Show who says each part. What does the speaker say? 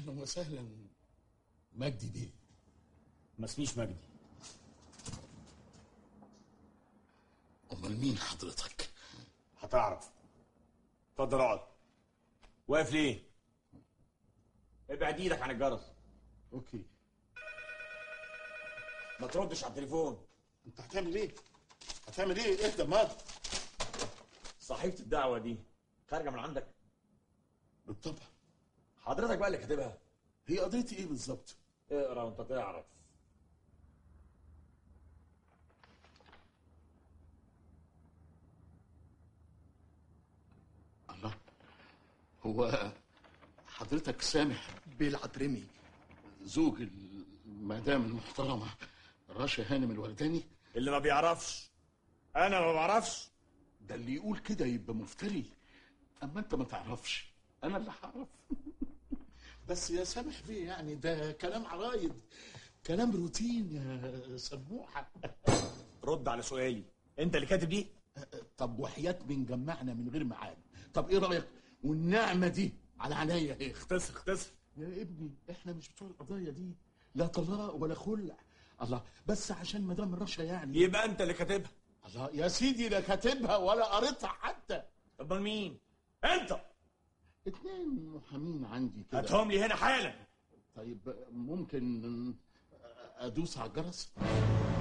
Speaker 1: اهلا وسهلا مجدي بيه
Speaker 2: ما اسميش مجدي
Speaker 1: امال مين حضرتك
Speaker 2: هتعرف اتفضل اقعد واقف ليه ابعد ايدك عن الجرس
Speaker 1: اوكي
Speaker 2: ما تردش على التليفون
Speaker 1: انت هتعمل ايه هتعمل ايه اهدى مال
Speaker 2: صحيفه الدعوه دي خارجه من عندك
Speaker 1: بالطبع
Speaker 2: حضرتك بقى اللي كاتبها
Speaker 1: هي قضيتي ايه بالظبط
Speaker 2: اقرا وانت تعرف
Speaker 1: الله هو حضرتك سامح بيه العطرمي زوج المدام المحترمه رشا هانم الورداني
Speaker 2: اللي ما بيعرفش انا ما بعرفش
Speaker 1: ده اللي يقول كده يبقى مفتري اما انت ما تعرفش انا اللي هعرف بس يا سامح بيه يعني ده كلام عرايض كلام روتين يا سموحه
Speaker 2: رد على سؤالي انت اللي كاتب دي
Speaker 1: طب وحياة من جمعنا من غير ميعاد طب ايه رايك والنعمه دي على عينيا ايه
Speaker 2: اختصر اختصر
Speaker 1: يا ابني احنا مش بتوع القضايا دي لا طلاق ولا خلع الله بس عشان مدام رشا يعني
Speaker 2: يبقى انت اللي كاتبها
Speaker 1: الله يا سيدي لا كاتبها ولا قريتها حتى
Speaker 2: امال مين انت
Speaker 1: اتنين محامين عندي كده
Speaker 2: هاتهم لي هنا حالا
Speaker 1: طيب ممكن ادوس على الجرس